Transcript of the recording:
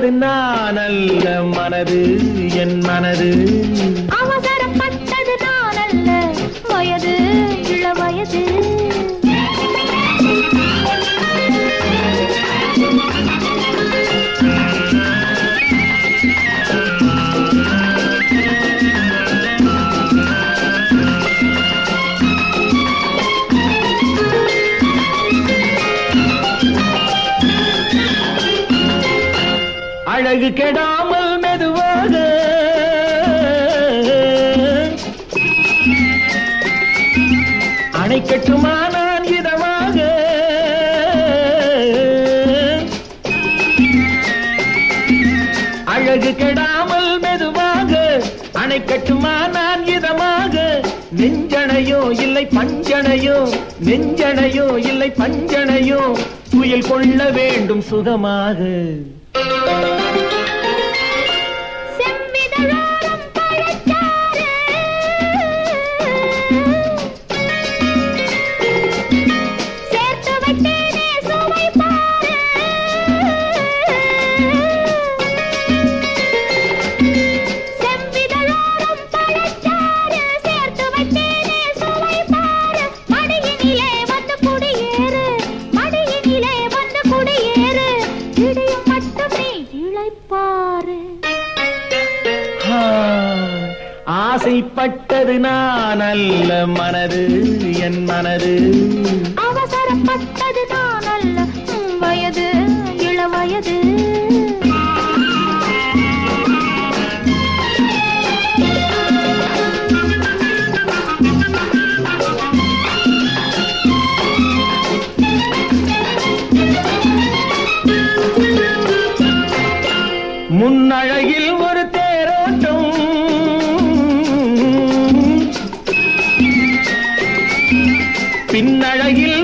அவசரப்பட்டது நான் அல்ல மனது என் மனது அவசரப்பட்டது நான் அல்ல வயது இள வயது அழகு கெடாமல் மெதுவாக அணைக்கட்டுமா நான் இதமாக அழகு கெடாமல் மெதுவாக அணைக்கட்டுமா நான் இதமாக நெஞ்சணையோ இல்லை பஞ்சணையோ நெஞ்சணையோ இல்லை பஞ்சணையோ துயில் கொள்ள வேண்டும் சுகமாக செவ்விதழோரம் பழச்சாறு சேர்த்து வைத்தேனே சுவை பாரு செவ்விதழோரம் பழச்சாறு சேர்த்து வைத்தேனே சுவை பாரு மடியினிலே வந்து குடியேறு மடியினிலே வந்து குடியேறு இடியும் மட்டும் நீ இளைப்பாரு ஆ, ஆசைப்பட்டது நான் அல்ல மனது என் மனது அவசரப்பட்டது நான் அல்ல உம் வயது இள வயது முன்னழகில் ஒரு தேரோட்டம் பின்னழகில்